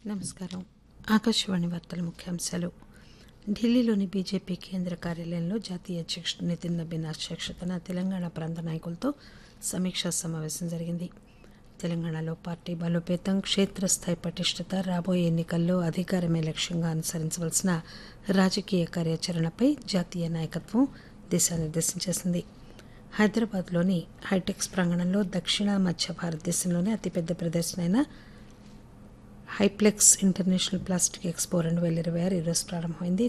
నమస్కారం ఆకాశవాణి వార్తల ముఖ్యాంశాలు ఢిల్లీలోని బీజేపీ కేంద్ర కార్యాలయంలో జాతీయ అధ్యక్షుడు నితిన్ నబీన్ అధ్యక్షతన తెలంగాణ ప్రాంత నాయకులతో సమీక్షా సమావేశం జరిగింది తెలంగాణలో పార్టీ బలోపేతం క్షేత్రస్థాయి పటిష్టత రాబోయే ఎన్నికల్లో అధికారమే లక్ష్యంగా అనుసరించవలసిన రాజకీయ కార్యాచరణపై జాతీయ నాయకత్వం దిశానిర్దేశం చేసింది హైదరాబాద్లోని హైటెక్స్ ప్రాంగణంలో దక్షిణ మధ్య భారతదేశంలోనే అతిపెద్ద ప్రదర్శన అయిన హైప్లెక్స్ ఇంటర్నేషనల్ ప్లాస్టిక్ ఎక్స్పో రెండు వేల ఇరవై ఆరు ఈరోజు ప్రారంభమైంది